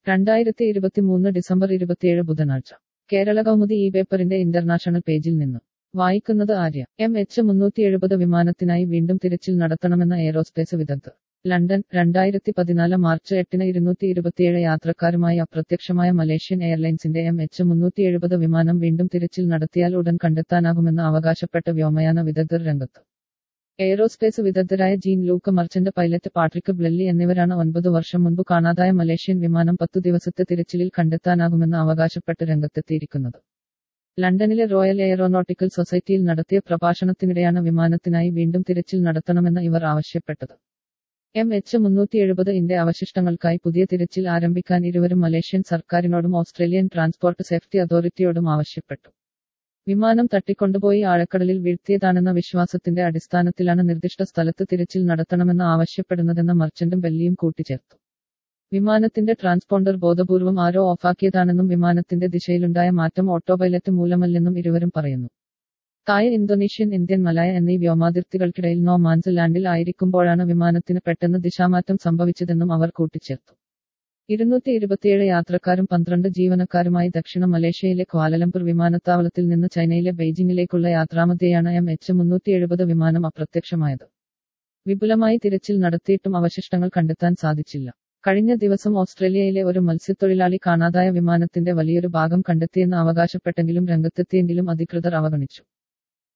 രണ്ടായിരത്തി ഇരുപത്തിമൂന്ന് ഡിസംബർ ഇരുപത്തിയേഴ് ബുധനാഴ്ച കേരള കൗമുദി ഈ പേപ്പറിന്റെ ഇന്റർനാഷണൽ പേജിൽ നിന്ന് വായിക്കുന്നത് ആര്യ എം എച്ച് മുന്നൂറ്റി എഴുപത് വിമാനത്തിനായി വീണ്ടും തിരച്ചിൽ നടത്തണമെന്ന എയ്റോസ്പേസ് വിദഗ്ധർ ലണ്ടൻ രണ്ടായിരത്തി പതിനാല് മാർച്ച് എട്ടിന് ഇരുന്നൂറ്റി ഇരുപത്തിയേഴ് യാത്രക്കാരുമായി അപ്രത്യക്ഷമായ മലേഷ്യൻ എയർലൈൻസിന്റെ എം എച്ച് മുന്നൂറ്റി എഴുപത് വിമാനം വീണ്ടും തിരച്ചിൽ നടത്തിയാൽ ഉടൻ കണ്ടെത്താനാകുമെന്ന് അവകാശപ്പെട്ട വ്യോമയാന വിദഗ്ധർ രംഗത്ത് എയ്റോസ്പേസ് വിദഗ്ധരായ Jean Luc Marchand pilot Patrick Blelly എന്നിവരാണ് ഒൻപത് വർഷം മുൻപ് കാണാതായ മലേഷ്യൻ വിമാനം പത്തു ദിവസത്തെ തിരച്ചിലിൽ കണ്ടെത്താനാകുമെന്ന് അവകാശപ്പെട്ട് രംഗത്തെത്തിയിരിക്കുന്നത് ലണ്ടനിലെ റോയൽ എയറോനോട്ടിക്കൽ സൊസൈറ്റിയിൽ നടത്തിയ പ്രഭാഷണത്തിനിടെയാണ് വിമാനത്തിനായി വീണ്ടും തിരച്ചിൽ നടത്തണമെന്ന് ഇവർ ആവശ്യപ്പെട്ടത് എം എച്ച് മുന്നൂറ്റി എഴുപത് ഇന്റെ അവശിഷ്ടങ്ങൾക്കായി പുതിയ തിരച്ചിൽ ആരംഭിക്കാൻ ഇരുവരും മലേഷ്യൻ സർക്കാരിനോടും ഓസ്ട്രേലിയൻ ട്രാൻസ്പോർട്ട് സേഫ്റ്റി അതോറിറ്റിയോടും ആവശ്യപ്പെട്ടു വിമാനം തട്ടിക്കൊണ്ടുപോയി ആഴക്കടലിൽ വീഴ്ത്തിയതാണെന്ന വിശ്വാസത്തിന്റെ അടിസ്ഥാനത്തിലാണ് നിർദ്ദിഷ്ട സ്ഥലത്ത് തിരച്ചിൽ നടത്തണമെന്ന് ആവശ്യപ്പെടുന്നതെന്ന് മർച്ചന്റും ബെല്ലിയും കൂട്ടിച്ചേർത്തു വിമാനത്തിന്റെ ട്രാൻസ്പോണ്ടർ ബോധപൂർവം ആരോ ഓഫാക്കിയതാണെന്നും വിമാനത്തിന്റെ ദിശയിലുണ്ടായ മാറ്റം ഓട്ടോപൈലറ്റ് മൂലമല്ലെന്നും ഇരുവരും പറയുന്നു തായ് ഇന്തോനേഷ്യൻ ഇന്ത്യൻ മലായ എന്നീ വ്യോമാതിർത്തികൾക്കിടയിൽ നോ മാൻസ് ലാൻഡിൽ ആയിരിക്കുമ്പോഴാണ് വിമാനത്തിന് പെട്ടെന്ന് ദിശാമാറ്റം സംഭവിച്ചതെന്നും അവർ കൂട്ടിച്ചേർത്തു ഇരുന്നൂറ്റി ഇരുപത്തിയേഴ് യാത്രക്കാരും പന്ത്രണ്ട് ജീവനക്കാരുമായി ദക്ഷിണ മലേഷ്യയിലെ ക്വാലലംപൂർ വിമാനത്താവളത്തിൽ നിന്ന് ചൈനയിലെ ബെയ്ജിംഗിലേക്കുള്ള യാത്രാമധ്യയാണ് എം എച്ച് മുന്നൂറ്റി എഴുപത് വിമാനം അപ്രത്യക്ഷമായത് വിപുലമായി തിരച്ചിൽ നടത്തിയിട്ടും അവശിഷ്ടങ്ങൾ കണ്ടെത്താൻ സാധിച്ചില്ല കഴിഞ്ഞ ദിവസം ഓസ്ട്രേലിയയിലെ ഒരു മത്സ്യത്തൊഴിലാളി കാണാതായ വിമാനത്തിന്റെ വലിയൊരു ഭാഗം കണ്ടെത്തിയെന്ന് അവകാശപ്പെട്ടെങ്കിലും രംഗത്തെത്തിയെങ്കിലും അധികൃതർ അവഗണിച്ചു